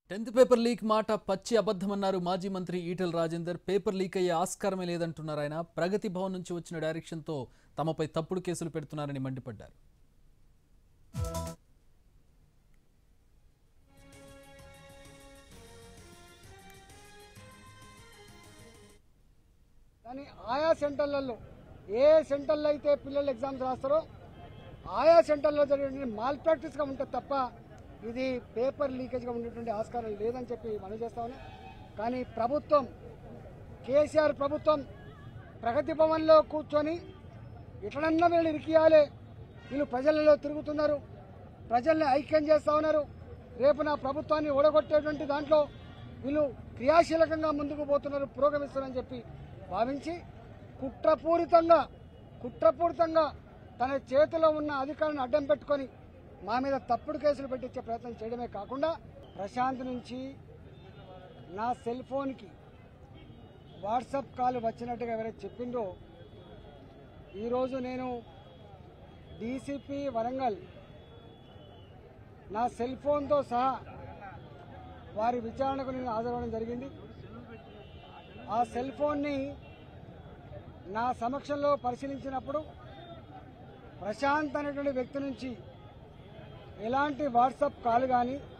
tenth paper leak మాట పచ్చి అబద్ధమన్నారు మాజీ మంత్రి ఈటెల రాజేందర్ పేపర్ లీక్ అయ్యే ఆస్కారమే లేదంటున్నారు ఆయన ప్రగతి భవన్ నుంచి వచ్చిన డైరెక్షన్తో తమపై తప్పుడు కేసులు పెడుతున్నారని మండిపడ్డారు కానీ ఆయా సెంటర్లలో ఏ సెంటర్లో అయితే పిల్లలు ఎగ్జామ్స్ రాస్తారో ఆయా సెంటర్లో జరిగే మాల్ ప్రాక్టీస్గా ఉంటుంది తప్ప ఇది పేపర్ లీకేజ్గా ఉండేటువంటి ఆస్కారం లేదని చెప్పి మనం చేస్తా ఉన్నాం కానీ ప్రభుత్వం కేసీఆర్ ప్రభుత్వం ప్రగతి భవన్లో కూర్చొని ఎట్లనన్నా వీళ్ళు ఇరికియాలి వీళ్ళు ప్రజలలో తిరుగుతున్నారు ప్రజల్ని ఐక్యం చేస్తా ఉన్నారు రేపు నా ప్రభుత్వాన్ని ఓడగొట్టేటువంటి దాంట్లో వీళ్ళు క్రియాశీలకంగా ముందుకు పోతున్నారు పురోగమిస్తున్నారని చెప్పి భావించి కుట్రపూరితంగా కుట్రపూరితంగా తన చేతిలో ఉన్న అధికారాన్ని అడ్డం పెట్టుకొని మా మీద తప్పుడు కేసులు పెట్టించే ప్రయత్నం చేయడమే కాకుండా ప్రశాంత్ నుంచి నా సెల్ ఫోన్కి వాట్సాప్ కాల్ వచ్చినట్టుగా ఎవరైతే చెప్పిందో ఈరోజు నేను డీసీపీ వరంగల్ నా సెల్ ఫోన్తో సహా వారి విచారణకు నేను హాజరవడం జరిగింది ఆ సెల్ ఫోన్ని నా సమక్షంలో పరిశీలించినప్పుడు ప్రశాంత్ అనేటువంటి వ్యక్తి నుంచి ఎలాంటి వాట్సాప్ కాల్ కానీ